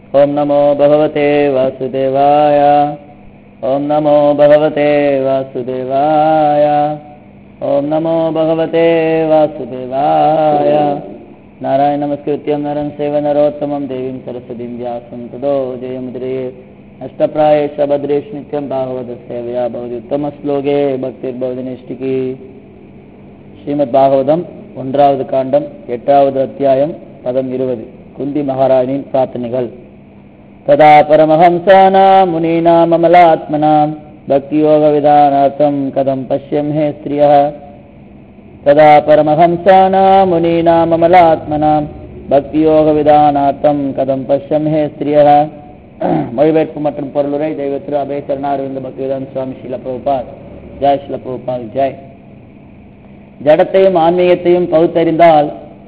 ॐ नमो भगवते वासुदेवाय ॐ नमो भगवते वासुदेवाय ॐ नमो भगवते वासुदेवाय नारायण नमस्कृत्यं नरं सेव नरोत्तमं देवीं सरस्वतीं व्यासं तदो जयमुद्रये अष्टप्रायेष भद्रेश नित्यं भागवतसेवया भवति उत्तमश्लोके भक्तिर्भवति निष्ठिकी ஸ்ரீமத் பாகவதம் ஒன்றாவது காண்டம் எட்டாவது அத்தியாயம் பதம் இருபது குந்தி மகாராணியின் பிரார்த்தனைகள் ததா பரமஹம்சானாம் முனீனாம் அமலாத்மனாம் பக்தியோகவிதானார்த்தம் கதம் பஷ்யம் ஹே ஸ்திரியா तदा परमहंसानां मुनीनाम् अमलात्मनां பக்தியோகவிதானார்த்தம் கதம் பஷ்யம் ஹே ஸ்திரியः மொழிபெயர்ப்பு மற்றும் பொருளுரை தெய்வ திரு அபய சரணாரவிந்த பக்திவேதாந்த சுவாமி ஸ்ரீல பிரபுபாத் ஜெய் ஸ்ரீல பிரபுபாத் ஜெய் ஜடத்தையும் ஆன்மீகத்தையும் பகுத்தறிந்தால்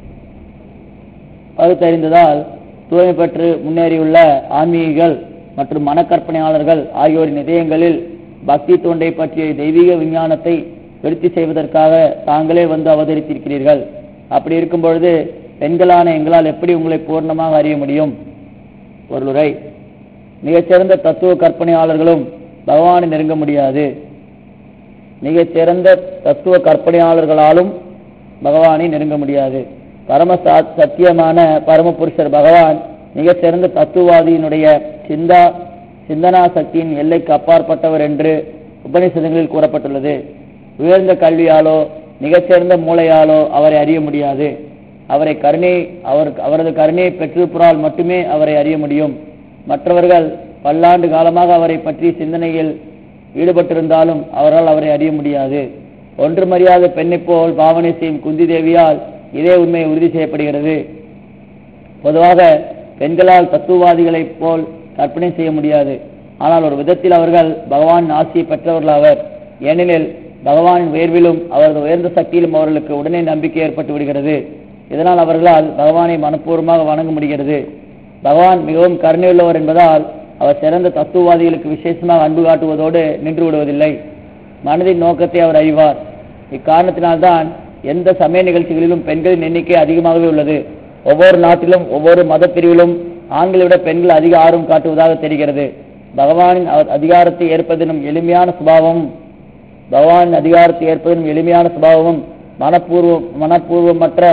பகுத்தறிந்ததால் தூய்மை பெற்று முன்னேறியுள்ள ஆன்மீகிகள் மற்றும் மனக்கற்பனையாளர்கள் ஆகியோரின் இதயங்களில் பக்தி தொண்டை பற்றிய தெய்வீக விஞ்ஞானத்தை விருத்தி செய்வதற்காக தாங்களே வந்து அவதரித்திருக்கிறீர்கள் அப்படி இருக்கும் பொழுது பெண்களான எங்களால் எப்படி உங்களை பூர்ணமாக அறிய முடியும் பொருளுரை மிகச்சிறந்த தத்துவ கற்பனையாளர்களும் பகவானை நெருங்க முடியாது மிகச்சிறந்த தத்துவ கற்பனையாளர்களாலும் பகவானை நெருங்க முடியாது பரம சத்தியமான பரமபுருஷர் பகவான் மிகச்சிறந்த தத்துவவாதியினுடைய சிந்தா சிந்தனா சக்தியின் எல்லைக்கு அப்பாற்பட்டவர் என்று உபனிஷதங்களில் கூறப்பட்டுள்ளது உயர்ந்த கல்வியாலோ மிகச்சிறந்த மூளையாலோ அவரை அறிய முடியாது அவரை கருணை அவர் அவரது கருணையை பெற்றிருப்பதால் மட்டுமே அவரை அறிய முடியும் மற்றவர்கள் பல்லாண்டு காலமாக அவரை பற்றி சிந்தனையில் ஈடுபட்டிருந்தாலும் அவரால் அவரை அறிய முடியாது ஒன்றுமறியாத பெண்ணை போல் பாவனை செய்யும் குந்தி தேவியால் இதே உண்மை உறுதி செய்யப்படுகிறது பொதுவாக பெண்களால் தத்துவவாதிகளைப் போல் கற்பனை செய்ய முடியாது ஆனால் ஒரு விதத்தில் அவர்கள் பகவான் ஆசையை பெற்றவர்கள் அவர் ஏனெனில் பகவானின் உயர்விலும் அவரது உயர்ந்த சக்தியிலும் அவர்களுக்கு உடனே நம்பிக்கை ஏற்பட்டு விடுகிறது இதனால் அவர்களால் பகவானை மனப்பூர்வமாக வணங்க முடிகிறது பகவான் மிகவும் கருணையுள்ளவர் என்பதால் அவர் சிறந்த தத்துவவாதிகளுக்கு விசேஷமாக அன்பு காட்டுவதோடு நின்று விடுவதில்லை மனதின் நோக்கத்தை அவர் அறிவார் இக்காரணத்தினால்தான் எந்த சமய நிகழ்ச்சிகளிலும் பெண்களின் எண்ணிக்கை அதிகமாகவே உள்ளது ஒவ்வொரு நாட்டிலும் ஒவ்வொரு மத பிரிவிலும் ஆண்களை விட பெண்கள் அதிக ஆர்வம் காட்டுவதாக தெரிகிறது பகவானின் அதிகாரத்தை ஏற்பதனும் எளிமையான சுபாவமும் பகவானின் அதிகாரத்தை ஏற்பதனும் எளிமையான சுபாவமும் மனப்பூர்வம் மனப்பூர்வமற்ற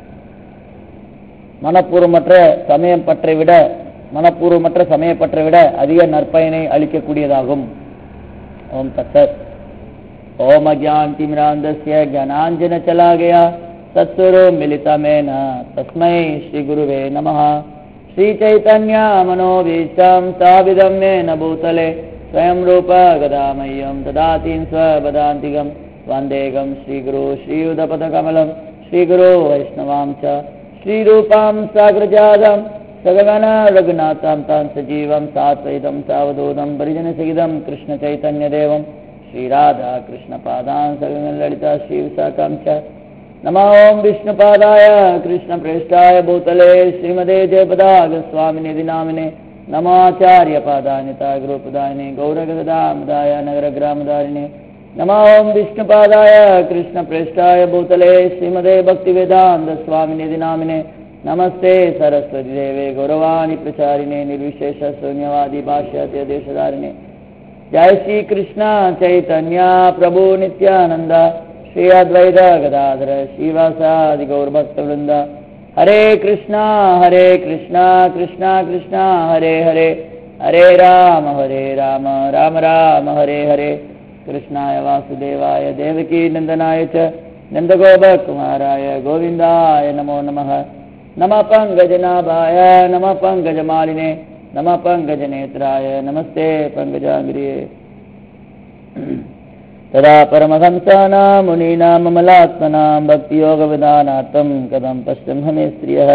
மனப்பூர்வமற்ற சமயம் பற்றை விட மனப்பூர்வமற்ற சமயப்பற்றை விட அதிக நற்பயனை அளிக்கக்கூடியதாகும் ஓம் தத்தத் ओम अज्ञानतिमिरान्धस्य ज्ञानाञ्जनचलागया तत्स्वरो मिलितमेन तस्मै श्रीगुरुवे नमः श्रीचैतन्यामनोभीष्टं स्थापितं येन भूतले स्वयं रूप गदामह्यं ददातीं स्वपदान्तिकं वन्देकं श्रीगुरो श्रीयुधपदकमलं श्रीगुरो वैष्णवां च श्रीरूपां साग्रजातं सगगन रघुनाथां तां सजीवं सात्वैतं सावधूतं परिजनसहितं कृष्णचैतन्यदेवम् श्रीराधा कृष्णपादान् सगललिता श्रीविशाखां च नमो ॐ विष्णुपादाय कृष्णप्रेष्ठाय भूतले श्रीमदे जयपदागस्वामिनिधि नामिने नमाचार्यपादानिता गुरुपदायिने गौरगदामदाय नगरग्रामदारिणे नमो ॐ विष्णुपादाय कृष्णप्रेष्ठाय भूतले श्रीमदे भक्तिवेदान्तस्वामिनिधि नामिने नमस्ते सरस्वती देवे गौरवाणि प्रचारिणे निर्विशेषशून्यवादी भाष्यते देशधारिणे जय श्री कृष्ण चैतन्य प्रभु नित्यानंद श्री अद्वैत गदाधर श्रीवासादि गौरभक्त वृंद हरे कृष्णा हरे कृष्णा कृष्णा कृष्णा हरे हरे हरे राम हरे राम राम राम हरे हरे कृष्णाय वासुदेवाय देवकी नंदनाय च नन्दगोपकुमाराय गोविन्दाय नमो नमः नमः पङ्कजनाभाय नमः पङ्कजमालिने नमः पङ्कजनेत्राय नमस्ते पङ्कजाङ्ग्रिये तदा परमहंसानां मुनीनां ममलात्मनां भक्तियोगविधानार्थं कथं पश्चिमहमे स्त्रियः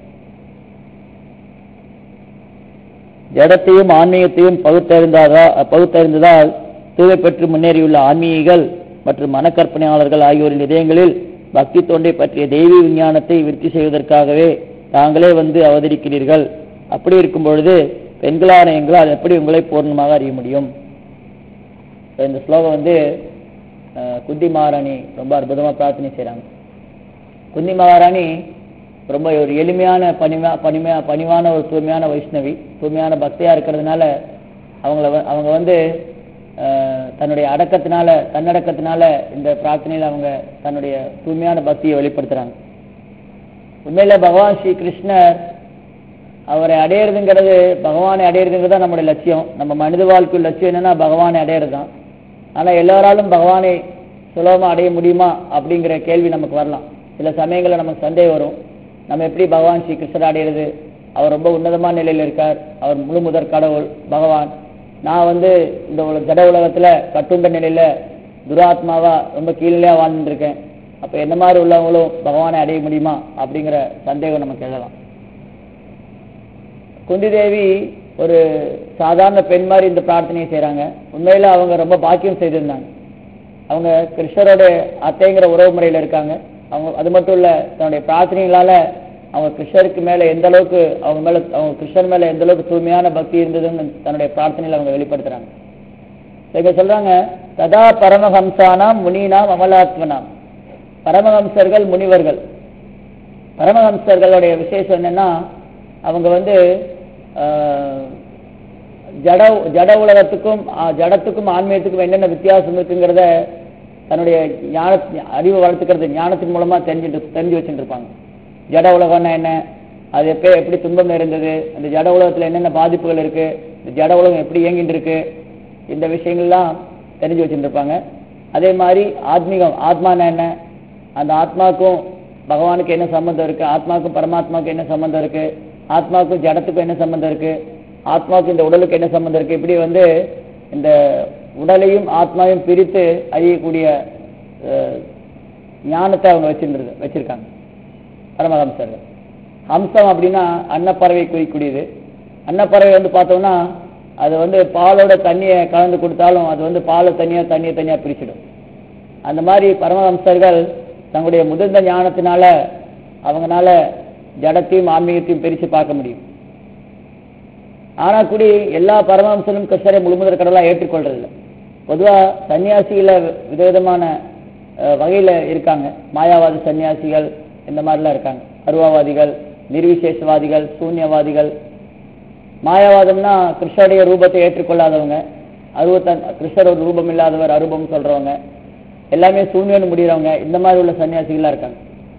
ஜடத்தையும் ஆன்மீகத்தையும் பகுத்தறிந்ததா பகுத்தறிந்ததால் தூவை பெற்று முன்னேறியுள்ள ஆன்மீகிகள் மற்றும் மனக்கற்பனையாளர்கள் ஆகியோரின் இதயங்களில் பக்தி தொண்டை பற்றிய தெய்வீ விஞ்ஞானத்தை விருத்தி செய்வதற்காகவே தாங்களே வந்து அவதரிக்கிறீர்கள் அப்படி இருக்கும் பொழுது பெண்களான எங்களால் எப்படி உங்களை பூர்ணமாக அறிய முடியும் இந்த ஸ்லோகம் வந்து குந்தி மகாராணி ரொம்ப அற்புதமா பிரார்த்தனை செய்றாங்க குந்தி மகாராணி ரொம்ப ஒரு எளிமையான பணிமா பணிமையா பணிவான ஒரு தூய்மையான வைஷ்ணவி தூய்மையான பக்தியா இருக்கிறதுனால அவங்கள வ- அவங்க வந்து அஹ், தன்னுடைய அடக்கத்தினால தன்னடக்கத்தினால இந்த பிரார்த்தனையில அவங்க தன்னுடைய தூய்மையான பக்தியை வெளிப்படுத்துறாங்க உண்மையில பகவான் ஸ்ரீ கிருஷ்ணர் அவரை அடையிறதுங்கிறது பகவானை அடையிறதுங்கிறது தான் நம்முடைய லட்சியம் நம்ம மனித வாழ்க்கை லட்சியம் என்னன்னா பகவானை அடையிறது தான் ஆனா எல்லாராலும் பகவானை சுலபமா அடைய முடியுமா அப்படிங்கிற கேள்வி நமக்கு வரலாம் சில சமயங்களில் நமக்கு சந்தேகம் வரும் நம்ம எப்படி பகவான் ஸ்ரீ கிருஷ்ணர் அடையிறது அவர் ரொம்ப உன்னதமான நிலையில் இருக்கார் அவர் முழு முதற் கடவுள் பகவான் நான் வந்து இந்த உல ஜட உலகத்துல கட்டுண்ட நிலையில துராத்மாவா ரொம்ப கீழே வாழ்ந்துருக்கேன் அப்ப என்ன மாதிரி உள்ளவங்களும் பகவானை அடைய முடியுமா அப்படிங்கிற சந்தேகம் நமக்கு எழலாம் குந்தி தேவி ஒரு சாதாரண பெண் மாதிரி இந்த பிரார்த்தனையை செய்றாங்க உண்மையில அவங்க ரொம்ப பாக்கியம் செய்திருந்தாங்க அவங்க கிருஷ்ணரோட அத்தைங்கிற உறவு முறையில இருக்காங்க அவங்க அது மட்டும் இல்ல தன்னுடைய பிரார்த்தனைகளால அவங்க கிருஷ்ணருக்கு மேல எந்த அளவுக்கு அவங்க மேல அவங்க கிருஷ்ணர் மேல எந்த அளவுக்கு தூய்மையான பக்தி இருந்ததுன்னு தன்னுடைய பிரார்த்தனையில அவங்க வெளிப்படுத்துறாங்க இங்க சொல்றாங்க ததா பரமஹம்சானாம் முனீனாம் அமலாத்மனாம் பரமஹம்சர்கள் முனிவர்கள் பரமஹம்சர்களுடைய விசேஷம் என்னன்னா அவங்க வந்து ஆஹ், ஜட ஜட உலகத்துக்கும் ஆஹ், ஜடத்துக்கும் ஆன்மீகத்துக்கும் என்னென்ன வித்தியாசம் இருக்குங்கிறத தன்னுடைய ஞான அறிவு வளர்த்துக்கிறது ஞானத்தின் மூலமா தெரிஞ்சுட்டு தெரிஞ்சு வச்சுட்டு இருப்பாங்க ஜட உலகம்னா என்ன அது எப்ப எப்படி துன்பம் நிறைந்தது அந்த ஜட உலகத்துல என்னென்ன பாதிப்புகள் இருக்கு இந்த ஜட உலகம் எப்படி இயங்கிட்டு இருக்கு இந்த விஷயங்கள்லாம் தெரிஞ்சு வச்சுட்டு இருப்பாங்க அதே மாதிரி ஆத்மீகம் ஆத்மானா என்ன அந்த ஆத்மாக்கும் பகவானுக்கு என்ன சம்பந்தம் இருக்கு ஆத்மாவுக்கும் பரமாத்மாவுக்கும் என்ன சம்பந்தம் இருக்கு ஆத்மாவுக்கும் ஜடத்துக்கும் என்ன சம்பந்தம் இருக்கு ஆத்மாவுக்கு இந்த உடலுக்கு என்ன சம்பந்தம் இருக்கு இப்படி வந்து இந்த உடலையும் ஆத்மாவையும் பிரித்து அறியக்கூடிய அஹ், ஞானத்தை அவங்க வச்சிருந்தது வச்சிருக்காங்க பரமஹம்சர்கள் ஹம்சம் அப்படின்னா அன்னப்பறவை குறிக்கூடியது அன்னப்பறவை வந்து பார்த்தோம்னா அது வந்து பாலோட தண்ணியை கலந்து கொடுத்தாலும் அது வந்து பாலை தனியா தண்ணியை தனியா பிரிச்சிடும் அந்த மாதிரி பரமஹம்சர்கள் தங்களுடைய முதிர்ந்த ஞானத்தினால அவங்கனால ஜடத்தையும் ஆன்மீகத்தையும் பிரித்து பார்க்க முடியும் ஆனா கூடி எல்லா பரமஹம்சரும் கிருஷ்ணரை முழுமுதற் கடவுளா ஏற்றுக்கொள்றதில்லை பொதுவா சன்னியாசிகள விதவிதமான அஹ், வகையில இருக்காங்க மாயாவாதி சன்னியாசிகள் இந்த மாதிரிலாம் இருக்காங்க அருவாவாதிகள் நிர்விசேஷவாதிகள் சூன்யவாதிகள் மாயாவாதம்னா கிருஷ்ணருடைய ரூபத்தை ஏற்றுக்கொள்ளாதவங்க அருவத்தன் கிருஷ்ணர் ஒரு ரூபம் இல்லாதவர் அரூபம் சொல்றவங்க எல்லாமே சூன்யன்னு முடிகிறவங்க இந்த மாதிரி உள்ள சன்னியாசிகளா இருக்காங்க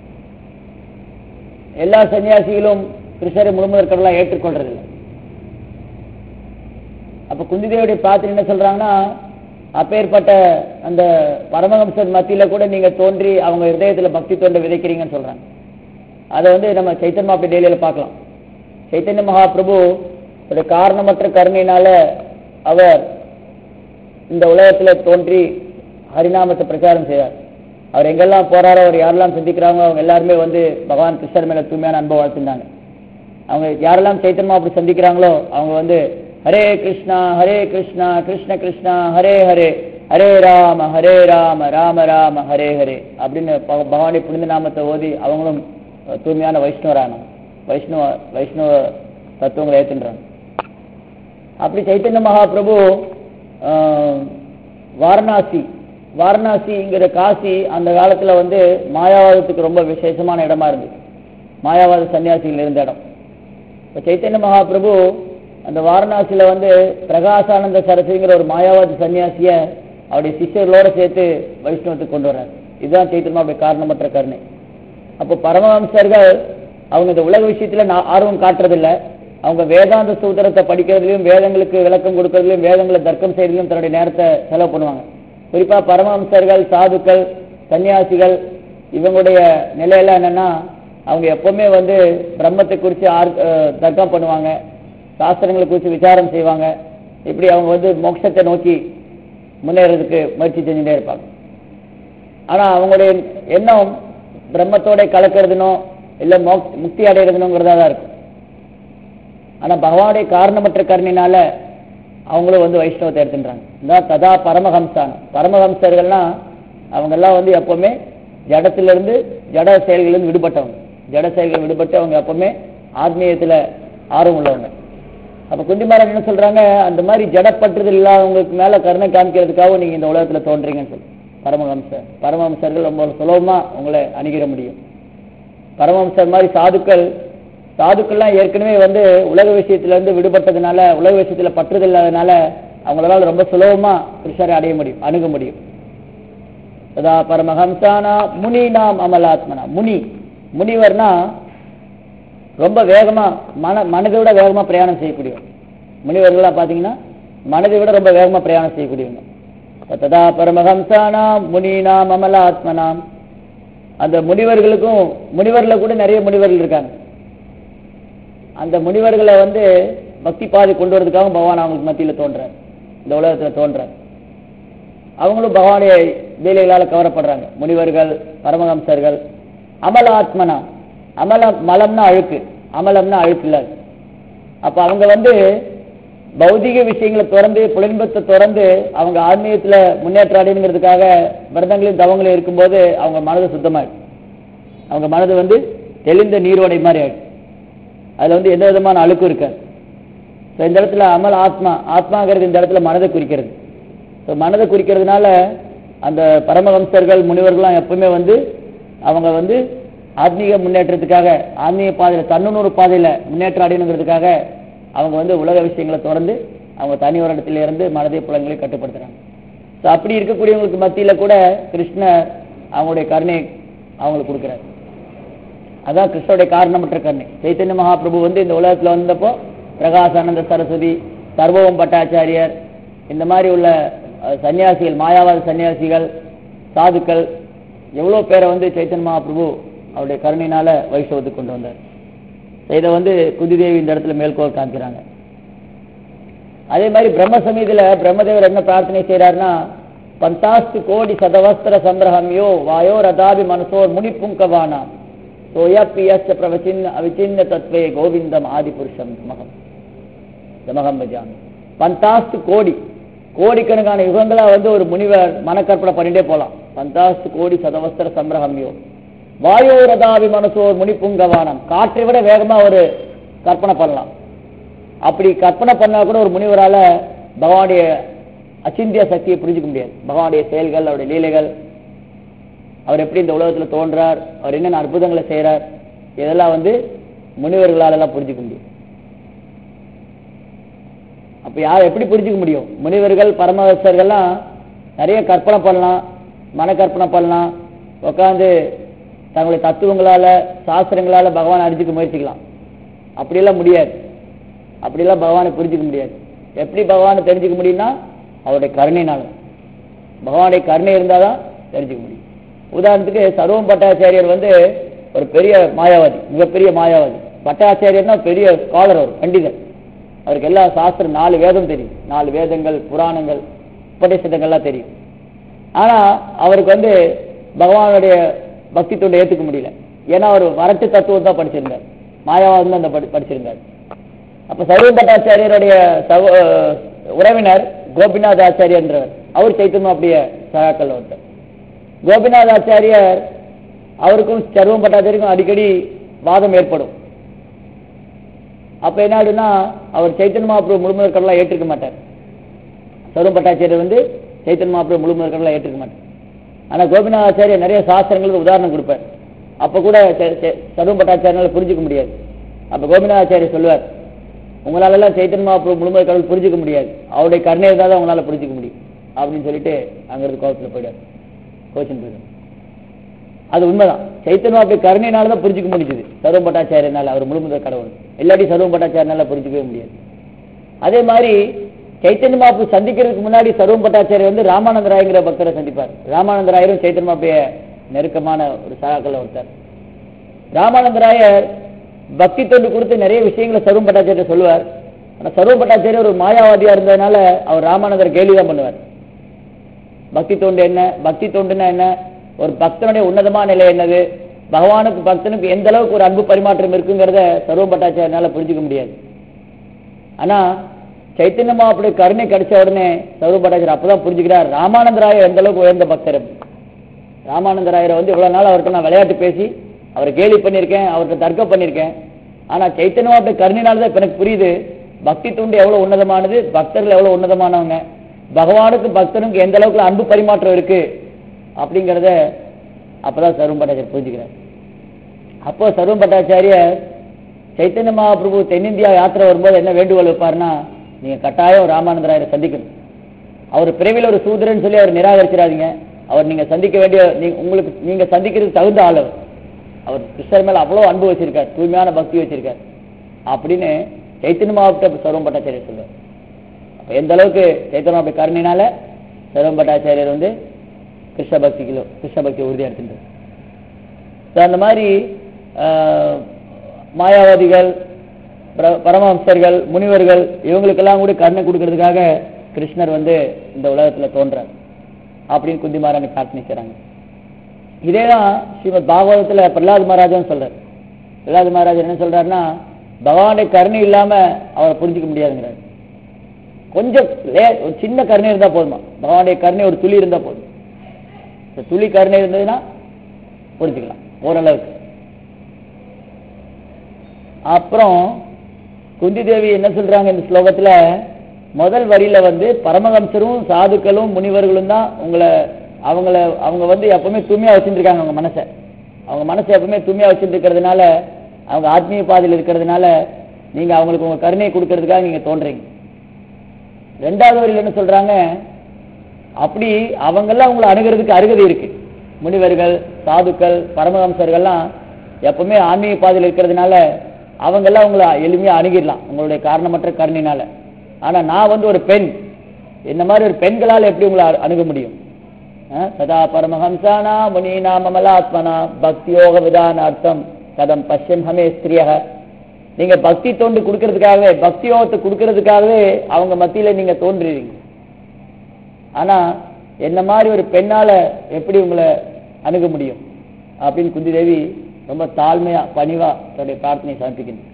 எல்லா சன்னியாசிகளும் கிருஷ்ணரை முழுமுதற் கடவுளா ஏற்றுக்கொள்றதில்லை அப்ப குந்திதேவியுடைய பிரார்த்தனை என்ன சொல்றாங்கன்னா அப்பேற்பட்ட அந்த பரமஹம்சர் மத்தியில கூட நீங்க தோன்றி அவங்க இதயத்துல பக்தி தோன்ற விதைக்கிறீங்கன்னு சொல்றாங்க அதை வந்து நம்ம சைத்தன்ய மாப்பி டெய்லியில பார்க்கலாம் சைத்தன்ய மகாபிரபு ஒரு காரணமற்ற கருணையினால அவர் இந்த உலகத்துல தோன்றி ஹரிநாமத்தை பிரச்சாரம் செய்தார் அவர் எங்கெல்லாம் போறாரோ அவர் யாரெல்லாம் சந்திக்கிறாங்களோ அவங்க எல்லாருமே வந்து பகவான் கிருஷ்ணர் மேல தூய்மையான அன்பை வளர்த்துருந்தாங்க அவங்க யாரெல்லாம் சைத்தன்மா அப்படி சந்திக்கிறாங்களோ அவங்க வந்து ஹரே கிருஷ்ணா ஹரே கிருஷ்ணா கிருஷ்ண கிருஷ்ணா ஹரே ஹரே ஹரே ராம ஹரே ராம ராம ராம ஹரே ஹரே அப்படின்னு பக- பகவானுடைய புனித நாமத்தை ஓதி அவங்களும் அஹ், தூய்மையான வைஷ்ணவரானாங்க வைஷ்ணவ வைஷ்ணவ தத்துவங்களை ஏத்துன்றாங்க அப்படி சைத்தன்ய மகாபிரபு ஆஹ், வாரணாசி வாரணாசிங்கிற காசி அந்த காலத்துல வந்து மாயாவாதத்துக்கு ரொம்ப விசேஷமான இடமா இருந்தது மாயாவாத சன்னியாசிகள் இருந்த இடம் இப்ப சைத்தன்ய மகாபிரபு அந்த வாரணாசியில வந்து பிரகாசானந்த சரஸ்வதிங்கிற ஒரு மாயாவாதி சன்னியாசிய அவருடைய சிஷ்யர்களோட சேர்த்து வைஷ்ணவத்துக்கு கொண்டு வர்றாரு இதுதான் சைத்தன்யாவுடைய காரணமற்ற கருணை அப்போ பரமஹம்சர்கள் அவங்க இந்த உலக விஷயத்துல நா- ஆர்வம் காட்டுறதில்ல அவங்க வேதாந்த சூத்திரத்தை படிக்கிறதுலயும் வேதங்களுக்கு விளக்கம் கொடுக்கறதுலயும் வேதங்களை தர்க்கம் செய்யறதுலயும் தன்னுடைய நேரத்தை செலவு பண்ணுவாங்க குறிப்பா பரமஹம்சர்கள் சாதுக்கள் சன்னியாசிகள் இவங்களுடைய நிலையெல்லாம் என்னன்னா அவங்க எப்பவுமே வந்து பிரம்மத்தை குறித்து ஆர்- அஹ் தர்க்கம் பண்ணுவாங்க சாஸ்திரங்களை குறித்து விசாரம் செய்வாங்க இப்படி அவங்க வந்து மோட்சத்தை நோக்கி முன்னேறதுக்கு முயற்சி செஞ்சுட்டே இருப்பாங்க ஆனா அவங்களுடைய எண்ணம் பிரம்மத்தோட கலக்கிறதுனோ இல்ல மோக்- முக்தி அடைகிறதுனுங்கிறதா தான் இருக்கும் ஆனா பகவானுடைய காரணமற்ற கருணினால அவங்களும் வந்து வைஷ்ணவத்தை எடுத்துன்றாங்க இதான் ததா பரமஹம்சானம் பரமஹம்சர்கள்னா அவங்க எல்லாம் வந்து எப்பவுமே ஜடத்திலிருந்து ஜட செயல்களிலிருந்து விடுபட்டவங்க ஜட செயல்கள் விடுபட்டு அவங்க எப்பவுமே ஆத்மீயத்துல ஆர்வம் உள்ளவங்க அப்ப குந்திமாரன் என்ன சொல்றாங்க அந்த மாதிரி ஜடப்பற்றுதல் இல்லாதவங்களுக்கு மேல கருணை காமிக்கிறதுக்காக நீங்க இந்த உலகத்துல தோன்றீங்கன்னு சொல்லி பரமஹம்சர் பரமஹம்சர்கள் ரொம்ப சுலபமா உங்களை அணுகிற முடியும் பரமஹம்சர் மாதிரி சாதுக்கள் சாதுக்கள்லாம் ஏற்கனவே வந்து உலக விஷயத்துல இருந்து விடுபட்டதுனால உலக விஷயத்துல பற்றுதல் இல்லாதனால அவங்களால ரொம்ப சுலபமா கிருஷ்ணரை அடைய முடியும் அணுக முடியும் ததா பரமஹம்சானா முனி நாம் அமலாத்மனா முனி முனிவர்னா ரொம்ப வேகமா மன மனதை விட வேகமா பிரயாணம் செய்யக்கூடியவர் முனிவர்கள்லாம் பாத்தீங்கன்னா மனதை விட ரொம்ப வேகமா பிரயாணம் செய்யக்கூடியவங்க ததா பரமஹம்சானாம் முனீனாம் அமலாத்மனாம் அந்த முனிவர்களுக்கும் முனிவர்ல கூட நிறைய முனிவர்கள் இருக்காங்க அந்த முனிவர்களை வந்து பக்தி பாதை கொண்டு வரதுக்காக பகவான் அவங்களுக்கு மத்தியில தோன்றார் இந்த உலகத்துல தோன்றார் அவங்களும் பகவானுடைய வேலைகளால கவரப்படுறாங்க முனிவர்கள் பரமஹம்சர்கள் அமலாத்மனா அமலம் மலம்னா அழுக்கு அமலம்னா அழுக்கு இல்லாது அப்ப அவங்க வந்து பௌதிக விஷயங்களை திறந்து புலன்பத்தை திறந்து அவங்க ஆன்மீகத்துல முன்னேற்றம் அடையணுங்கிறதுக்காக விரதங்களையும் தவங்களையும் இருக்கும்போது அவங்க மனது சுத்தமாயிடும் அவங்க மனது வந்து தெளிந்த நீரோடை மாதிரி ஆயிடும் அதுல வந்து எந்த விதமான அழுக்கும் இருக்காது So, இந்த இடத்துல அமல் ஆத்மா ஆத்மாங்கிறது இந்த இடத்துல மனதை குறிக்கிறது So, மனதை குறிக்கிறதுனால அந்த பரமஹம்சர்கள் முனிவர்கள்லாம் எப்பவுமே வந்து அவங்க வந்து ஆத்மீக முன்னேற்றத்துக்காக ஆன்மீக பாதையில தன்னுணர்வு பாதையில முன்னேற்றம் அடையணுங்கிறதுக்காக அவங்க வந்து உலக விஷயங்களை திறந்து அவங்க தனி ஒரு இடத்துல இருந்து மனதை புலங்களை கட்டுப்படுத்துறாங்க ஸோ அப்படி இருக்கக்கூடியவங்களுக்கு மத்தியில கூட கிருஷ்ணர் அவங்களுடைய கருணை அவங்களுக்கு கொடுக்குறாரு அதான் கிருஷ்ணருடைய காரணமற்ற கருணை சைத்தன்ய மகாபிரபு வந்து இந்த உலகத்துல வந்தப்போ பிரகாசானந்த சரஸ்வதி சர்வம் பட்டாச்சாரியர் இந்த மாதிரி உள்ள அஹ், சன்னியாசிகள் மாயாவாத சன்னியாசிகள் சாதுக்கள் எவ்வளோ பேரை வந்து சைத்தன்ய மகாபிரபு அவருடைய கருணையினால வைஷ்ணவத்துக்கு கொண்டு வந்தார் இதை வந்து குதிதேவி இந்த இடத்துல மேற்கோள் காமிக்கிறாங்க அதே மாதிரி பிரம்ம சமீதியில பிரம்மதேவர் என்ன பிரார்த்தனை செய்யறாருன்னா பந்தாஸ்து கோடி சதவஸ்திர சந்திரஹம்யோ வாயோ ரதாபி மனசோர் முனிப்புங்கவானா சோயப்பியஸ்ய பிரவச்சின் அவிச்சின்ன தத்வே கோவிந்தம் ஆதிபுருஷம் மகம் தமகம் பஜாமி பந்தாஸ்து கோடி கோடிக்கணக்கான யுகங்களா வந்து ஒரு முனிவர் மனக்கற்பனை பண்ணிட்டே போலாம் பந்தாஸ்து கோடி சதவஸ்திர சம்பிரகம்யோ வாயோ ரதாபி மனசோர் முனிப்புங்கவானம் காற்றை விட வேகமா ஒரு கற்பனை பண்ணலாம் அப்படி கற்பனை பண்ணா கூட ஒரு முனிவரால பகவானுடைய அச்சிந்திய சக்தியை புரிஞ்சுக்க முடியாது பகவானுடைய செயல்கள் அவருடைய லீலைகள் அவர் எப்படி இந்த உலகத்துல தோன்றார் அவர் என்னென்ன அற்புதங்களை செய்றார் இதெல்லாம் வந்து முனிவர்களால எல்லாம் புரிஞ்சுக்க முடியும் அப்ப யார் எப்படி புரிஞ்சுக்க முடியும் முனிவர்கள் பரமஹம்சர்கள்லாம் நிறைய கற்பனை பண்ணலாம் மன கற்பனை பண்ணலாம் உட்காந்து தங்களுடைய தத்துவங்களால சாஸ்திரங்களால பகவானை அறிஞ்சுக்க முயற்சிக்கலாம் அப்படியெல்லாம் முடியாது அப்படியெல்லாம் பகவானை புரிஞ்சுக்க முடியாது எப்படி பகவானை தெரிஞ்சுக்க முடியும்னா அவருடைய கருணைனால பகவானுடைய கருணை இருந்தாதான் தெரிஞ்சுக்க முடியும் உதாரணத்துக்கு சர்வம் பட்டாச்சாரியர் வந்து ஒரு பெரிய மாயாவாதி மிகப்பெரிய மாயாவாதி பட்டாச்சாரியர்னா பெரிய ஸ்காலர் அவர் பண்டிதர் அவருக்கு எல்லா சாஸ்திரம் நாலு வேதம் தெரியும் நாலு வேதங்கள் புராணங்கள் உபதேசங்கள்லாம் தெரியும் ஆனா அவருக்கு வந்து பகவானுடைய பக்தி தொண்டை ஏத்துக்க முடியல ஏன்னா அவர் வரட்டு தத்துவம் தான் படிச்சிருந்தார் மாயாவாதம் தான் அந்த படி- படிச்சிருந்தார் அப்ப சர்வ பட்டாச்சாரியருடைய சகோ அஹ் உறவினர் கோபிநாத் ஆச்சாரியன்றவர் அவர் சைத்தன்யம் அப்படியே சகாக்கள் ஒருத்தர் கோபிநாத் ஆச்சாரியர் அவருக்கும் சர்வம் பட்டாச்சாரிக்கும் அடிக்கடி வாதம் ஏற்படும் அப்ப என்ன ஆயிடும்னா அவர் சைத்தன்ய மகாபிரபு முழுமுதற்கடலாம் ஏற்றுக்க மாட்டார் சர்வம் பட்டாச்சாரியர் வந்து சைத்தன்ய மகாபிரபு முழுமுதற்கடலாம் ஏற்றுக்க மாட்டார் ஆனா கோபிநாத் ஆச்சாரியர் நிறைய சாஸ்திரங்களுக்கு உதாரணம் கொடுப்பார் அப்ப கூட ச- ச- சர்வம் பட்டாச்சாரியனால புரிஞ்சுக்க முடியாது அப்ப கோபிநாத் ஆச்சாரியர் சொல்லுவார் உங்களால எல்லாம் சைத்தன்ய மகாபிரபு முழுமுதற் கடவுள் புரிஞ்சுக்க முடியாது அவருடைய கருணை இருந்தால் தான் உங்களால புரிஞ்சுக்க முடியும் அப்படின்னு சொல்லிட்டு அங்கிருந்து கோபத்துல போயிடாரு கோச்சின் போயிடும் அது உண்மைதான் சைத்தன்யா அப்படி கருணையினால தான் புரிஞ்சுக்க முடிஞ்சது சர்வம் பட்டாச்சாரியனால அவர் முழுமுதற் கடவுள் இல்லாட்டி சர்வம் பட்டாச்சாரியனால புரிஞ்சுக்கவே முடியாது அதே மாதிரி சைத்தன்ய மாப்பு சந்திக்கிறதுக்கு முன்னாடி சர்வம் பட்டாச்சாரியர் வந்து ராமானந்த ராயங்கிற பக்தரை சந்திப்பார் ராமானந்த ராயரும் சைத்தன்ய மாப்பைய நெருக்கமான ஒரு சகாக்கள் ஒருத்தர் ராமானந்த ராயர் பக்தி தொண்டு கொடுத்து நிறைய விஷயங்களை சர்வம் பட்டாச்சாரியர் சொல்லுவார் ஆனா சர்வம் பட்டாச்சாரியர் ஒரு மாயாவாதியா இருந்ததுனால அவர் ராமானந்தர் கேள்விதான் பண்ணுவார் பக்தி தொண்டு என்ன பக்தி தொண்டுன்னா என்ன ஒரு பக்தனுடைய உன்னதமான நிலை என்னது பகவானுக்கு பக்தனுக்கு எந்த அளவுக்கு ஒரு அன்பு பரிமாற்றம் இருக்குங்கிறத சர்வ பட்டாச்சாரியனால புரிஞ்சுக்க முடியாது ஆனா சைத்தன்ய மாவுடைய கருணை கிடைச்ச உடனே சர்வ பட்டாச்சாரியர் அப்பதான் புரிஞ்சுக்கிறார் ராமானந்தராயர் எந்த அளவுக்கு உயர்ந்த பக்தர் அப்படின்னு. ராமானந்தராயரை வந்து இவ்வளவு நாள் அவர்கிட்ட நான் விளையாட்டு பேசி அவரை கேலி பண்ணியிருக்கேன் அவர்கிட்ட தர்க்கம் பண்ணியிருக்கேன் ஆனா சைத்தன்ய மாவுடைய கருணையினால தான் இப்ப எனக்கு புரியுது பக்தி தொண்டு எவ்வளவு உன்னதமானது பக்தர்கள் எவ்வளவு உன்னதமானவங்க பகவானுக்கு பக்தனுக்கு எந்த அளவுக்கு அன்பு பரிமாற்றம் இருக்கு அப்படிங்கிறத அப்பதான் சர்வம் பட்டாச்சாரியர் புரிஞ்சுக்கிறார் அப்போ சர்வம் பட்டாச்சாரியர் சைத்தன்ய மகாபிரபு தென்னிந்தியா யாத்திரை வரும்போது என்ன வேண்டுகோள் வைப்பாருன்னா நீங்க கட்டாயம் ராமானந்தராயரை சந்திக்கணும் அவர் பிறவியில் ஒரு சூத்திரன்னு சொல்லி அவர் நிராகரிச்சிடாதீங்க அவர் நீங்க சந்திக்க வேண்டிய நீங்க உங்களுக்கு நீங்க சந்திக்கிறதுக்கு தகுந்த ஆள் அவர் அவர் கிருஷ்ணர் மேல அவ்வளவு அன்பு வச்சிருக்கார் தூய்மையான பக்தி வச்சிருக்கார் அப்படின்னு சைத்தன்ய மகாபிட்ட சர்வம் பட்டாச்சாரியர் சொல்லுவார் அப்ப எந்த அளவுக்கு சைத்தன்ய மகாபிட்ட கருணையினால சர்வம் பட்டாச்சாரியர் வந்து கிருஷ்ண பக்திக்கு கிருஷ்ண பக்தி உறுதியா எடுத்துட்டார் So, அந்த மாதிரி ஆஹ், மாயாவாதிகள் பர- பரமஹம்சர்கள் முனிவர்கள் இவங்களுக்கெல்லாம் கூட கருணை கொடுக்கறதுக்காக கிருஷ்ணர் வந்து இந்த உலகத்துல தோன்றார் அப்படின்னு குந்தி மகாராணி பிரார்த்தனை செய்றாங்க இதேதான் ஸ்ரீமத் பாகவதத்துல பிரகலாத் மகாராஜன் சொல்றார் பிரகலாத் மகாராஜர் என்ன சொல்றாருன்னா பகவானுடைய கருணை இல்லாம அவரை புரிஞ்சுக்க முடியாதுங்கிறார் கொஞ்சம் லே- ஒரு சின்ன கருணை இருந்தா போதுமா பகவானுடைய கருணை ஒரு துளி இருந்தா போதும் இந்த துளி கருணை இருந்ததுன்னா புரிஞ்சுக்கலாம் ஓரளவுக்கு அப்புறம் குந்தி தேவி என்ன சொல்றாங்க இந்த ஸ்லோகத்துல முதல் வரியில வந்து பரமஹம்சரும் சாதுக்களும் முனிவர்களும் தான் உங்களை அவங்கள அவங்க வந்து எப்பவுமே தூய்மையா வச்சுட்டு இருக்காங்க அவங்க மனசை அவங்க மனசை எப்பவுமே தூய்மையா வச்சுட்டு இருக்கிறதுனால அவங்க ஆத்மீய பாதையில் இருக்கிறதுனால நீங்க அவங்களுக்கு உங்க கருணையை கொடுக்கறதுக்காக நீங்க தோன்றீங்க ரெண்டாவது வரியில என்ன சொல்றாங்க அப்படி அவங்கெல்லாம் உங்களை அணுகிறதுக்கு அருகதை இருக்கு முனிவர்கள் சாதுக்கள் பரமஹம்சர்கள்லாம் எப்பவுமே ஆன்மீக பாதையில் இருக்கிறதுனால அவங்கெல்லாம் உங்களை எளிமையா அணுகிடலாம் உங்களுடைய காரணமற்ற கருணையினால ஆனா நான் வந்து ஒரு பெண் இந்த மாதிரி ஒரு பெண்களால் எப்படி உங்களை அணு- அணுக முடியும் அஹ், சதா பரமஹம்சானா முனீனா மமலாத்மனா பக்தியோக விதான அர்த்தம் கதம் பஷ்யம் ஹமே ஸ்திரியக நீங்க பக்தி தோண்டு கொடுக்கறதுக்காகவே பக்தி யோகத்தை கொடுக்கறதுக்காகவே அவங்க மத்தியில நீங்க தோன்றுறீங்க ஆனா என்ன மாதிரி ஒரு பெண்ணால எப்படி உங்களை அணுக முடியும் அப்படின்னு குந்தி தேவி ரொம்ப தாழ்மையா பணிவா தன்னுடைய பிரார்த்தனை சமர்ப்பிக்கணும்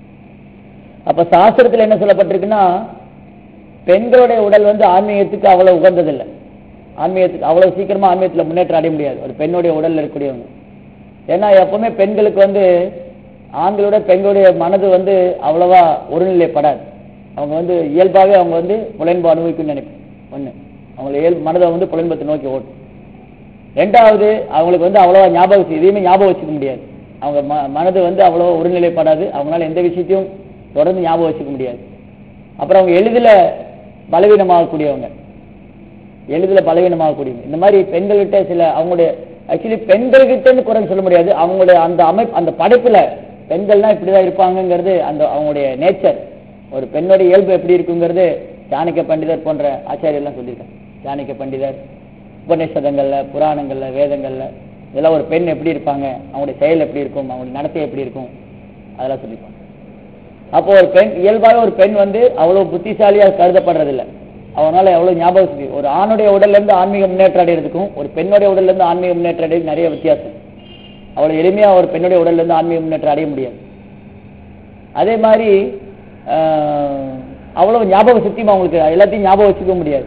அப்ப சாஸ்திரத்துல என்ன சொல்லப்பட்டிருக்குன்னா பெண்களுடைய உடல் வந்து ஆன்மீகத்துக்கு அவ்வளவு உகந்ததில்லை ஆன்மீகத்துக்கு அவ்வளவு சீக்கிரமா ஆன்மீகத்துல முன்னேற்றம் அடைய முடியாது ஒரு பெண்ணுடைய உடல்ல இருக்கக்கூடியவங்க ஏன்னா எப்பவுமே பெண்களுக்கு வந்து ஆண்களோட பெண்களுடைய மனது வந்து அவ்வளவா ஒருநிலைப்படாது அவங்க வந்து இயல்பாகவே அவங்க வந்து புலன்பு அனுபவிக்கும்னு நினைப்பேன் ஒண்ணு அவங்க இயல் மனதை வந்து புலன்பத்தை நோக்கி ஓட்டும் ரெண்டாவது அவங்களுக்கு வந்து அவ்வளவா ஞாபகம் வச்சு- எதையுமே ஞாபகம் வச்சுக்க முடியாது அவங்க ம மனது வந்து அவ்வளோ ஒருநிலைப்படாது அவங்களால எந்த விஷயத்தையும் தொடர்ந்து ஞாபகம் வச்சுக்க முடியாது அப்புறம் அவங்க எளிதில் பலவீனமாகக்கூடியவங்க எளிதில் பலவீனமாகக்கூடியவங்க இந்த மாதிரி பெண்கள்கிட்ட சில அவங்களுடைய ஆக்சுவலி பெண்கள்கிட்டன்னு குறை சொல்ல முடியாது அவங்களுடைய அந்த அமைப்பு அந்த படைப்புல பெண்கள்னா இப்படிதான் இருப்பாங்கங்கிறது அந்த அவங்களுடைய நேச்சர் ஒரு பெண்ணோட இயல்பு எப்படி இருக்குங்கிறது சாணக்கிய பண்டிதர் போன்ற ஆச்சாரியெல்லாம் சொல்லியிருக்காங்க சாணக்கிய பண்டிதர் உபநிஷதங்கள்ல புராணங்கள்ல வேதங்கள்ல இதெல்லாம் ஒரு பெண் எப்படி இருப்பாங்க அவங்களுடைய செயல் எப்படி இருக்கும் அவங்களுடைய நடத்தை எப்படி இருக்கும் அதெல்லாம் சொல்லியிருப்பாங்க அப்போ ஒரு பெண் இயல்பாக ஒரு பெண் வந்து அவ்வளவு புத்திசாலியா கருதப்படுறதில்ல அவனால எவ்வளவு ஞாபகம் சக்தி ஒரு ஆணுடைய உடல்ல இருந்து ஆன்மீக முன்னேற்றம் அடைகிறதுக்கும் ஒரு பெண்ணுடைய உடல்ல இருந்து ஆன்மீக முன்னேற்றம் அடைகிறது நிறைய வித்தியாசம் அவ்வளவு எளிமையா ஒரு பெண்ணுடைய உடல்ல இருந்து ஆன்மீக முன்னேற்றம் அடைய முடியாது அதே மாதிரி ஆஹ், அவ்வளவு ஞாபக சக்தியும் அவங்களுக்கு எல்லாத்தையும் ஞாபகம் வச்சுக்க முடியாது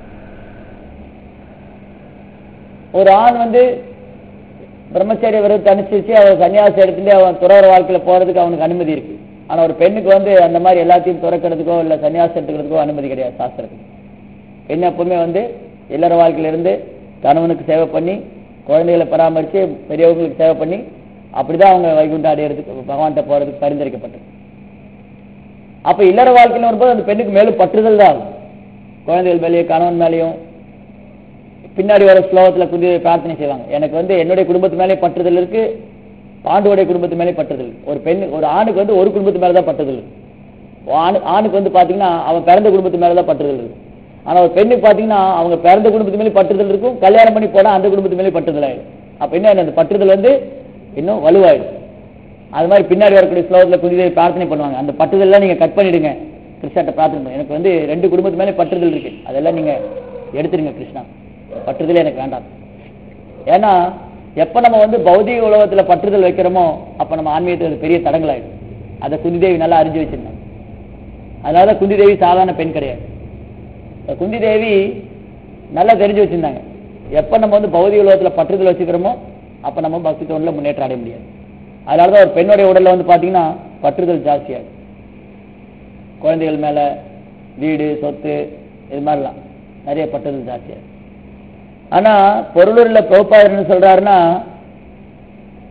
ஒரு ஆண் வந்து பிரம்மச்சரிய விரதத்தை அனுசரிச்சு அவர் சன்னியாசம் எடுத்துட்டு அவன் துறவர வாழ்க்கையில போறதுக்கு அவனுக்கு அனுமதி இருக்கு ஆனா ஒரு பெண்ணுக்கு வந்து அந்த மாதிரி எல்லாத்தையும் துறக்கிறதுக்கோ இல்ல சன்னியாசம் எடுத்துக்கிறதுக்கோ அனுமதி கிடையாது சாஸ்திரத்துக்கு பெண் எப்பவுமே வந்து இல்லற வாழ்க்கையில இருந்து கணவனுக்கு சேவை பண்ணி குழந்தைகளை பராமரிச்சு பெரியவங்களுக்கு சேவை பண்ணி அப்படிதான் அவங்க வைகுண்டம் அடையிறதுக்கு பகவான்கிட்ட போறதுக்கு பரிந்துரைக்கப்பட்டது அப்ப இல்லற வாழ்க்கையில வரும்போது அந்த பெண்ணுக்கு மேலும் பற்றுதல் தான் ஆகும் குழந்தைகள் மேலேயும் கணவன் மேலேயும் பின்னாடி வர ஸ்லோகத்துல புதிய பிரார்த்தனை செய்வாங்க எனக்கு வந்து என்னுடைய குடும்பத்து மேலே பற்றுதல் இருக்கு பாண்டுவோடைய குடும்பத்து மேலே பற்றுதல் இருக்கு. ஒரு பெண் ஒரு ஆணுக்கு வந்து ஒரு குடும்பத்து மேல தான் பற்றுதல் இருக்கு ஆணு ஆணுக்கு வந்து பாத்தீங்கன்னா அவன் பிறந்த குடும்பத்து மேல தான் பற்றுதல் இருக்கு ஆனா ஒரு பெண்ணுக்கு பாத்தீங்கன்னா அவங்க பிறந்த குடும்பத்து மேலே பற்றுதல் இருக்கும் கல்யாணம் பண்ணி போனா அந்த குடும்பத்து மேலே பற்றுதல் ஆயிடும் அப்ப என்ன அந்த பற்றுதல் வந்து இன்னும் வலுவாயிடும் அது மாதிரி பின்னாடி வரக்கூடிய ஸ்லோகத்துல புதிய பிரார்த்தனை பண்ணுவாங்க அந்த பற்றுதல்லாம் நீங்க கட் பண்ணிடுங்க கிருஷ்ணாட்ட பிரார்த்தனை பண்ணுங்க எனக்கு வந்து ரெண்டு குடும்பத்து மேலே பற்றுதல் இருக்கு அதெல்லாம் நீங்க எடுத்துருங்க கிருஷ்ணா பற்றுதலே எனக்கு வேண்டாம் ஏன்னா எப்ப நம்ம வந்து பௌதிக உலகத்துல பற்றுதல் வைக்கிறோமோ அப்ப நம்ம ஆன்மீகத்துக்கு அது பெரிய தடங்களாயிடும் அதை குந்தி தேவி நல்லா அறிஞ்சு வச்சிருந்தாங்க அதனால குந்தி தேவி சாதாரண பெண் கிடையாது இந்த குந்தி தேவி நல்லா தெரிஞ்சு வச்சிருந்தாங்க எப்ப நம்ம வந்து பௌதிக உலகத்துல பற்றுதல் வச்சுக்கிறோமோ அப்ப நம்ம பக்தி தோணில் முன்னேற்றம் அடைய முடியாது அதனாலதான் ஒரு பெண்ணுடைய உடல்ல வந்து பாத்தீங்கன்னா பற்றுதல் ஜாஸ்தியாகும் குழந்தைகள் மேல வீடு சொத்து இது மாதிரிலாம் நிறைய பற்றுதல் ஜாஸ்தியாகும் ஆனா பொருளூர்ல பிரபுபாதர் என்ன சொல்றாருன்னா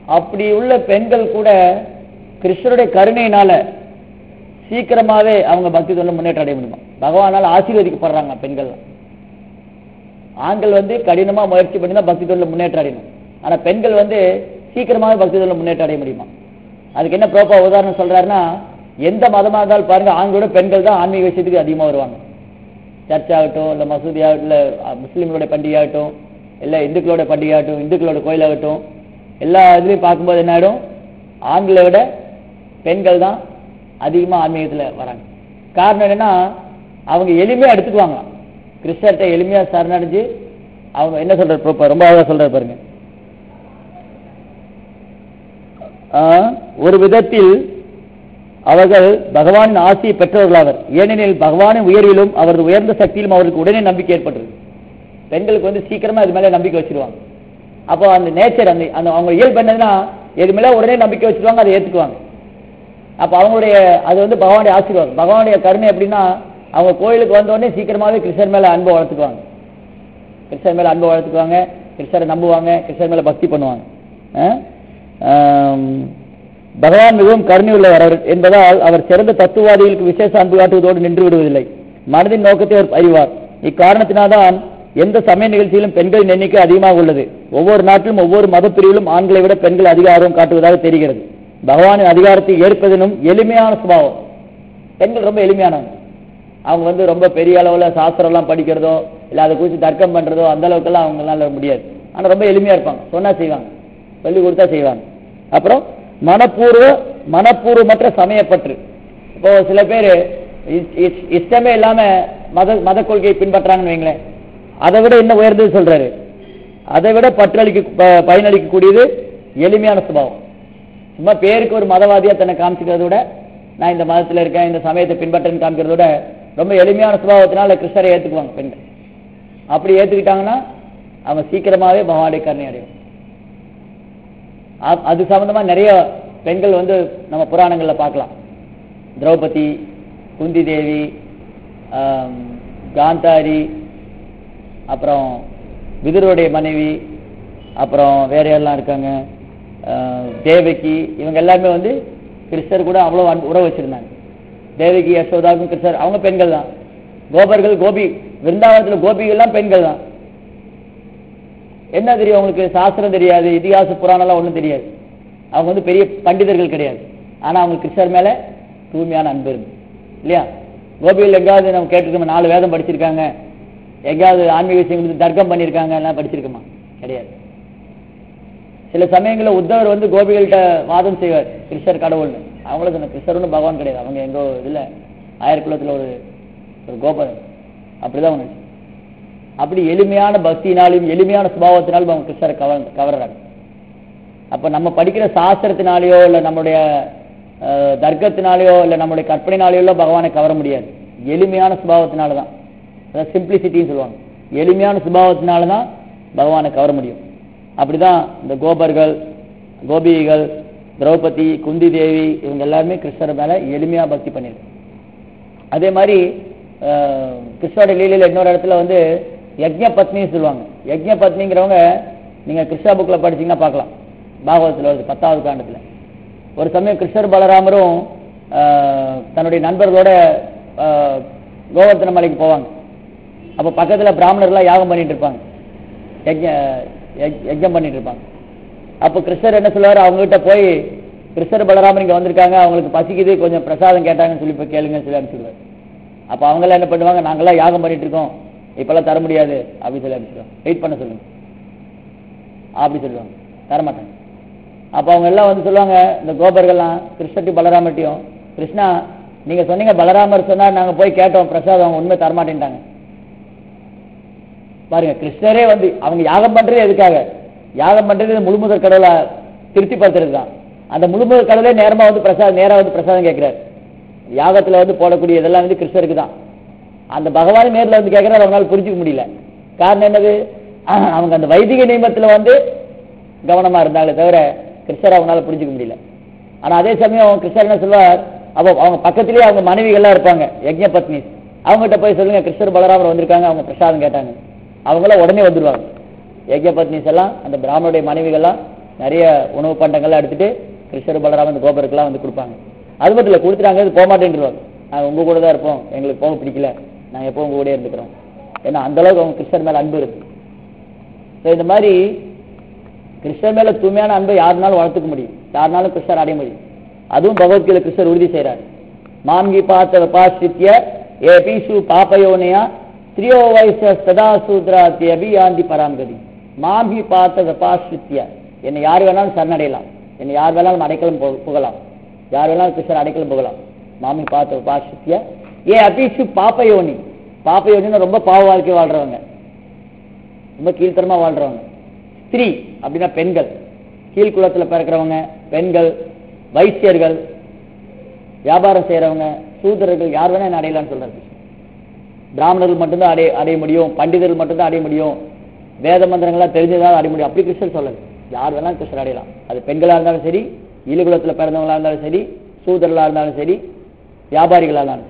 அப்படி உள்ள பெண்கள் கூட கிருஷ்ணருடைய கருணையினால சீக்கிரமாவே அவங்க பக்தி தொழில் முன்னேற்றம் அடைய முடியுமா பகவானால் ஆசீர்வதிக்கப்படுறாங்க பெண்கள் ஆண்கள் வந்து கடினமா முயற்சி பண்ணி தான் பக்தி தொழில் முன்னேற்றம் அடையணும் ஆனா பெண்கள் வந்து சீக்கிரமாவே பக்தி தொழில் முன்னேற்றம் அடைய முடியுமா அதுக்கு என்ன ப்ரோப்பா உதாரணம் சொல்றாருன்னா எந்த மதமா இருந்தாலும் பாருங்க ஆண்களோட பெண்கள் தான் ஆன்மீக விஷயத்துக்கு அதிகமா வருவாங்க சர்ச் ஆகட்டும் இல்ல மசூதி ஆகட்டும் இல்ல அஹ், முஸ்லிம்களோட பண்டிகை ஆகட்டும் இல்ல இந்துக்களோட பண்டிகை ஆகட்டும் இந்துக்களோட கோயில் ஆகட்டும் எல்லா இதுலயும் பார்க்கும்போது என்ன ஆயிடும் ஆண்களை விட பெண்கள் தான் அதிகமா ஆன்மீகத்துல வராங்க காரணம் என்னன்னா அவங்க எளிமையா எடுத்துக்குவாங்க கிறிஸ்தர்கிட்ட எளிமையா சரணடைஞ்சு அவங்க என்ன சொல்றாரு ப்ரோப்பா ரொம்ப அழகா சொல்றாரு பாருங்க ஆஹ், ஒரு விதத்தில் அவர்கள் பகவானின் ஆசையை பெற்றவர்களாவர் ஏனெனில் பகவானின் உயர்விலும் அவரது உயர்ந்த சக்தியிலும் அவருக்கு உடனே நம்பிக்கை ஏற்பட்டது பெண்களுக்கு வந்து சீக்கிரமா இது மேல நம்பிக்கை வச்சிருவாங்க அப்போ அந்த நேச்சர் அந்த அந்த அவங்க இயல்பு என்னதுன்னா எது மேல உடனே நம்பிக்கை வச்சிருவாங்க அதை ஏத்துக்குவாங்க அப்ப அவங்களுடைய அது வந்து பகவானுடைய ஆசீர்வாதம் பகவானுடைய கருணை எப்படின்னா அவங்க கோயிலுக்கு வந்த உடனே சீக்கிரமாவே கிருஷ்ணர் மேல அன்பை வளர்த்துக்குவாங்க கிருஷ்ணர் மேல அன்பை வளர்த்துக்குவாங்க கிருஷ்ணரை நம்புவாங்க கிருஷ்ணர் மேல பக்தி பண்ணுவாங்க அஹ்? ஆம், பகவான் மிகவும் கருணை உள்ளவர் அவர் என்பதால் அவர் சிறந்த தத்துவாதிகளுக்கு விசேஷ அன்பு காட்டுவதோடு நின்று விடுவதில்லை மனதின் நோக்கத்தை அவர் அறிவார் இக்காரணத்தினால்தான் எந்த சமய நிகழ்ச்சியிலும் பெண்களின் எண்ணிக்கை அதிகமாக உள்ளது ஒவ்வொரு நாட்டிலும் ஒவ்வொரு மத பிரிவிலும் ஆண்களை விட பெண்கள் அதிக ஆர்வம் காட்டுவதாக தெரிகிறது பகவானின் அதிகாரத்தை ஏற்பதெனும் எளிமையான சுபாவம் பெண்கள் ரொம்ப எளிமையானவங்க அவங்க வந்து ரொம்ப பெரிய அளவுல சாஸ்திரம் எல்லாம் படிக்கிறதோ இல்ல அதை குறித்து தர்க்கம் பண்றதோ அந்த அளவுக்குலாம் அவங்களால முடியாது ஆனா ரொம்ப எளிமையா இருப்பாங்க சொன்னா செய்வாங்க சொல்லி கொடுத்தா செய்வாங்க அப்புறம் மனப்பூர்வ மனப்பூர்வமற்ற சமயப்பற்று இப்போ சில பேர் இஷ்டமே இல்லாம மத மத கொள்கையை பின்பற்றாங்கன்னு வைங்களேன் அதை விட என்ன உயர்ந்தது சொல்றாரு அதை விட பற்றளிக்க ப- பயனளிக்கக்கூடியது எளிமையான சுபாவம் சும்மா பேருக்கு ஒரு மதவாதியா தன்னை காமிச்சுக்கிறத விட நான் இந்த மதத்துல இருக்கேன் இந்த சமயத்தை பின்பற்றேன்னு காமிக்கிறத விட ரொம்ப எளிமையான சுபாவத்தினால கிருஷ்ணரை ஏத்துக்குவாங்க பெண்கள் அப்படி ஏத்துக்கிட்டாங்கன்னா அவங்க சீக்கிரமாவே பகவானுடைய கருணை அடையும் அ- அது சம்பந்தமா நிறைய பெண்கள் வந்து நம்ம புராணங்கள்ல பார்க்கலாம் திரௌபதி குந்தி தேவி ஆம், காந்தாரி அப்புறம் விதுருடைய மனைவி அப்புறம் வேற யாரெல்லாம் இருக்காங்க ஆஹ், தேவகி இவங்க எல்லாருமே வந்து கிருஷ்ணர் கூட அவ்வளவு அன்பு உறவு வச்சிருந்தாங்க தேவகி யசோதாவுக்கும் கிருஷ்ணர் அவங்க பெண்கள் தான் கோபர்கள் கோபி விருந்தாவனத்துல கோபிகள்லாம் பெண்கள் தான் என்ன தெரியும் அவங்களுக்கு சாஸ்திரம் தெரியாது இதிகாச புராணம் எல்லாம் ஒண்ணும் தெரியாது அவங்க வந்து பெரிய பண்டிதர்கள் கிடையாது ஆனா அவங்க கிருஷ்ணர் மேல தூய்மையான அன்பு இருந்து இல்லையா கோபிகள் எங்காவது நம்ம கேட்டிருக்கோமா நாலு வேதம் படிச்சிருக்காங்க எங்கேயாவது ஆன்மீக விஷயம் குறித்து தர்க்கம் பண்ணியிருக்காங்க எல்லாம் படிச்சிருக்கோமா கிடையாது சில சமயங்களில் உத்தவர் வந்து கோபிகள்கிட்ட வாதம் செய்வார் கிருஷ்ணர் கடவுள்னு அவங்கள சொன்ன கிருஷ்ணர் ஒன்றும் பகவான் கிடையாது அவங்க எங்கோ இதுல ஆயிரக்குளத்துல ஒரு ஒரு கோபர் அப்படிதான் ஒன்று அப்படி எளிமையான பக்தியினாலும் எளிமையான சுபாவத்தினாலும் அவங்க கிருஷ்ணரை கவர் கவர்றாங்க அப்ப நம்ம படிக்கிற சாஸ்திரத்தினாலேயோ இல்ல நம்மளுடைய அஹ், தர்க்கத்தினாலேயோ இல்ல நம்மளுடைய கற்பனைனாலேயோ எல்லாம் பகவானை கவர முடியாது எளிமையான சுபாவத்தினால தான் அதாவது சிம்பிளிசிட்டின்னு சொல்லுவாங்க எளிமையான சுபாவத்தினால தான் பகவானை கவர முடியும் அப்படிதான் இந்த கோபர்கள் கோபிகள் திரௌபதி குந்தி தேவி இவங்க எல்லாருமே கிருஷ்ணர் மேல எளிமையா பக்தி பண்ணிருக்காங்க அதே மாதிரி அஹ், கிருஷ்ணோட லீலையில இன்னொரு இடத்துல வந்து யக்ஞ பத்னின்னு சொல்லுவாங்க யக்ஞ பத்னிங்கிறவங்க நீங்க கிருஷ்ணா புக்ல படிச்சீங்கன்னா பார்க்கலாம் பாகவதத்துல வருது பத்தாவது காண்டத்துல ஒரு சமயம் கிருஷ்ணர் பலராமரும் அஹ், தன்னுடைய நண்பர்களோட அஹ், கோவர்த்தன மலைக்கு போவாங்க அப்ப பக்கத்துல பிராமணர்லாம் யாகம் பண்ணிட்டு இருப்பாங்க யஜ்ஞ யஜ்- யஜ்ஞம் பண்ணிட்டு இருப்பாங்க அப்ப கிருஷ்ணர் என்ன சொல்லுவாரு அவங்க கிட்ட போய் கிருஷ்ணர் பலராமன் இங்க வந்திருக்காங்க அவங்களுக்கு பசிக்குது கொஞ்சம் பிரசாதம் கேட்டாங்கன்னு சொல்லி போய் கேளுங்கன்னு சொல்லி அனுப்பிச்சுடுவாரு அப்ப அவங்க எல்லாம் என்ன பண்ணுவாங்க நாங்கெல்லாம் யாகம் பண்ணிட்டு இருக்கோம் இப்பெல்லாம் தர முடியாது அப்படின்னு சொல்லி அனுப்பிச்சிடுவாங்க வெயிட் பண்ண சொல்லுங்க அப்படி சொல்லுவாங்க தரமாட்டாங்க அப்ப அவங்க எல்லாம் வந்து சொல்லுவாங்க இந்த கோபர்கள்லாம் கிருஷ்ணட்டி பலராமட்டியும் கிருஷ்ணா நீங்க சொன்னீங்க பலராமர் சொன்னார் நாங்க போய் கேட்டோம் பிரசாதம் அவங்க உண்மை தரமாட்டேன்ட்டாங்க பாருங்க கிருஷ்ணரே வந்து அவங்க யாகம் பண்றது எதுக்காக யாகம் பண்றது இந்த முழுமுதற் கடவுளை திருப்திப்படுத்துறது தான் அந்த முழுமுதற் கடவுளே நேரமா வந்து பிரசாதம் நேரா வந்து பிரசாதம் கேட்கிறார் யாகத்துல வந்து போடக்கூடிய இதெல்லாம் வந்து கிருஷ்ணருக்கு தான் அந்த பகவான் நேர்ல வந்து கேட்கறாரு அவங்களால புரிஞ்சுக்க முடியல காரணம் என்னது ஆஹ், அவங்க அந்த வைதிக நியமத்துல வந்து கவனமா இருந்தாங்களே தவிர கிருஷ்ணர் அவங்களால புரிஞ்சுக்க முடியல ஆனா அதே சமயம் கிருஷ்ணர் என்ன சொல்வார் அப்போ அவங்க பக்கத்திலேயே அவங்க மனைவிகள்லாம் இருப்பாங்க யஜ்ஞ பத்னி அவங்ககிட்ட போய் சொல்லுங்க கிருஷ்ணர் பலராமர் வந்திருக்காங்க அவங்க பிரசாதம் கேட்டாங்க அவங்களாம் உடனே வந்துருவாங்க யஜ்ஞ பத்னிஸ் எல்லாம் அந்த பிராமணுடைய மனைவிகள்லாம் நிறைய உணவு பண்டங்கள்லாம் எடுத்துட்டு கிருஷ்ணர் பலராம இந்த கோபுரத்துக்குலாம் வந்து கொடுப்பாங்க அது மட்டும் இல்லை கொடுத்துட்டாங்க இது போக மாட்டேன்ருவாங்க நாங்கள் உங்க கூட தான் இருப்போம் எங்களுக்கு போக பிடிக்கல நாங்கள் எப்போ உங்க கூட இருந்துக்கிறோம் ஏன்னா அந்த அளவுக்கு அவங்க கிருஷ்ணர் மேல அன்பு இருக்கு ஸோ இந்த மாதிரி கிருஷ்ணர் மேல தூய்மையான அன்பை யாருனாலும் வளர்த்துக்க முடியும் யாருனாலும் கிருஷ்ணர் அடைய முடியும் அதுவும் பகவத்கீதை கிருஷ்ணர் உறுதி செய்றார் மாம்கி பார்த்த விபாசித்ய ஏ பீசு பாப்பயோனையா ஸ்திரியோ வயச சதா சூத்ராத்தி அபியாந்தி பராங்கதி மாம்பி பார்த்த விபாசித்ய என்னை யார் வேணாலும் சரணடையலாம் என்னை யார் வேணாலும் அடைக்கலம் பு- புகலாம் யார் வேணாலும் கிருஷ்ணர் அடைக்கலம் புகலாம் மாமி பார்த்த விபாசித்ய ஏ அபீசு பாப்பயோனி பாப்பயோனின்னு ரொம்ப பாவ வாழ்க்கை வாழ்றவங்க ரொம்ப கீழ்த்தரமா வாழ்றவங்க ஸ்திரீ அப்படின்னா பெண்கள் கீழ்குலத்துல பிறக்கிறவங்க பெண்கள் வைசியர்கள் வியாபாரம் செய்றவங்க சூதரர்கள் யார் வேணா என்ன அடையலாம்னு சொல்றாரு பிராமணர்கள் மட்டும்தான் அடைய அடைய முடியும் பண்டிதர்கள் மட்டும்தான் அடைய முடியும் வேத மந்திரங்கள்லாம் தெரிஞ்சதால் அடைய முடியும் அப்படி கிருஷ்ணர் சொல்லல யார் வேணாலும் கிருஷ்ணர் அடையலாம் அது பெண்களா இருந்தாலும் சரி ஈழுகுலத்துல பிறந்தவங்களா இருந்தாலும் சரி சூதர்களா இருந்தாலும் சரி வியாபாரிகளா இருந்தாலும் சரி.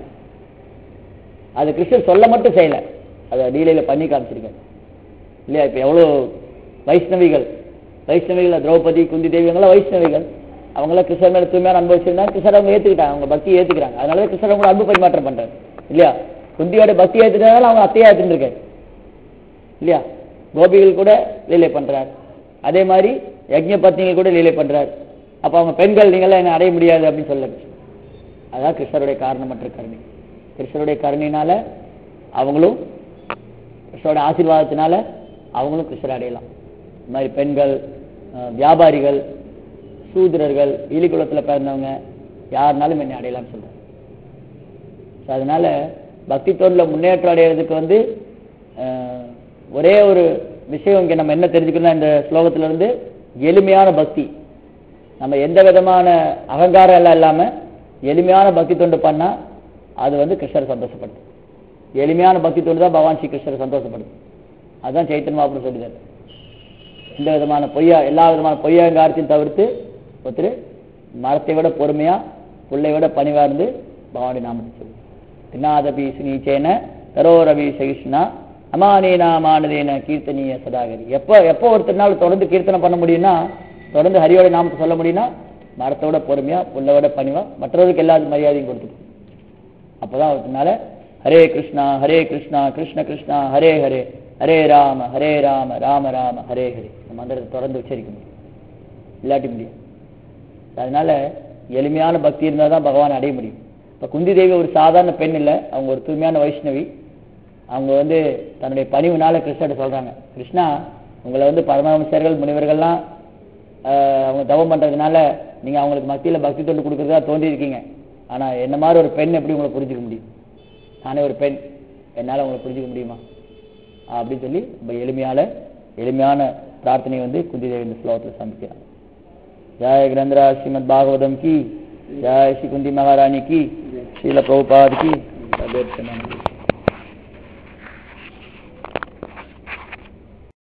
அது கிருஷ்ணர் சொல்ல மட்டும் செய்யல அதை லீலையில பண்ணி காமிச்சிருக்காரு இல்லையா இப்ப எவ்வளவு வைஷ்ணவிகள் வைஷ்ணவிகள் திரௌபதி குந்தி தேவி இவங்கெல்லாம் வைஷ்ணவிகள் அவங்கள கிருஷ்ணர் மேல தூய்மையான அன்பு வச்சிருந்தாங்க கிருஷ்ணர் அவங்க ஏத்துக்கிட்டாங்க அவங்க பக்தியை ஏத்துக்கிறாங்க அதனால தான் கிருஷ்ணர் அவங்க அன்பு பரிமாற்றம் பண்றாரு இல்லையா குந்தியோட பக்தி ஏத்துக்கிறதால அவங்க அத்தையா ஏத்துட்டு இருக்காரு இல்லையா கோபிகள் கூட லீலை பண்றார் அதே மாதிரி யஜ்ஞ பத்னிகள் கூட லீலை பண்றார் அப்ப அவங்க பெண்கள் நீங்களாம் என்ன அடைய முடியாது அப்படின்னு சொல்ல அதான் கிருஷ்ணருடைய காரணமற்ற கருணை கிருஷ்ணருடைய கருணையினால அவங்களும் கிருஷ்ணருடைய ஆசீர்வாதத்தினால அவங்களும் கிருஷ்ணரை அடையலாம் இந்த மாதிரி பெண்கள் அஹ், வியாபாரிகள் சூத்திரர்கள் இலிகுலத்துல பிறந்தவங்க யாருனாலும் என்னை அடையலாம்னு சொல்றாங்க So, அதனால பக்தி தொண்டில் முன்னேற்றம் அடைகிறதுக்கு வந்து அஹ், ஒரே ஒரு விஷயம் இங்க நம்ம என்ன தெரிஞ்சுக்கணும் இந்த ஸ்லோகத்துல இருந்து எளிமையான பக்தி நம்ம எந்த விதமான அகங்காரம் எல்லாம் இல்லாம எளிமையான பக்தி தொண்டு பண்ணா அது வந்து கிருஷ்ணரை சந்தோஷப்படுது எளிமையான பக்தி தொண்டு தான் பகவான் ஸ்ரீ கிருஷ்ணரை சந்தோஷப்படுது அதுதான் சைத்தன்மா அப்படின்னு சொல்லிதாரு எந்த விதமான பொய்யா எல்லா விதமான பொய்யங்காரத்தையும் தவிர்த்து ஒருத்தர் மரத்தை விட பொறுமையா புல்லை விட பணிவா இருந்து பகவானுடைய நாமத்தை சொல்லு தின்னாதபி சுனீச்சேன தரோரவி சகிஷ்ணா அமானேனா மானதேன கீர்த்தனிய சதாகரி எப்போ எப்போ ஒருத்தர்னால தொடர்ந்து கீர்த்தனை பண்ண முடியும்னா தொடர்ந்து ஹரியோட நாமத்தை சொல்ல முடியும்னா மரத்தோட பொறுமையா புல்லை விட பணிவா மற்றவருக்கு எல்லா மரியாதையும் கொடுத்துட்டு அப்பதான் ஒருத்தனால ஹரே கிருஷ்ணா ஹரே கிருஷ்ணா கிருஷ்ண கிருஷ்ணா ஹரே ஹரே ஹரே ராம ஹரே ராம ராம ராம ஹரே ஹரே இந்த மந்திரத்தை தொடர்ந்து உச்சரிக்க முடியும் இல்லாட்டி முடியும் அதனால எளிமையான பக்தி இருந்தால் தான் பகவான் அடைய முடியும் இப்போ குந்தி தேவி ஒரு சாதாரண பெண் இல்லை அவங்க ஒரு தூய்மையான வைஷ்ணவி அவங்க வந்து தன்னுடைய பணிவுனால கிருஷ்ணர்ட்ட சொல்றாங்க கிருஷ்ணா உங்களை வந்து பரமஹம்சர்கள் முனிவர்கள்லாம் ஆஹ், அவங்க தவம் பண்றதுனால நீங்க அவங்களுக்கு மத்தியில பக்தி தொண்டு கொடுக்கறதா தோன்றி இருக்கீங்க ஆனா என்ன மாதிரி ஒரு பெண் எப்படி உங்களை புரிஞ்சுக்க முடியும் நானே ஒரு பெண் என்னால உங்களை புரிஞ்சுக்க முடியுமா அப்படின்னு சொல்லி ரொம்ப எளிமையான எளிமையான பிரார்த்தனை வந்து குந்தி தேவி இந்த ஸ்லோகத்தில் சமைக்கிறாங்க जय ग्रंथराज श्रीमद भागवतम की जय श्री कुंती महारानी की श्रील प्रभुपाद की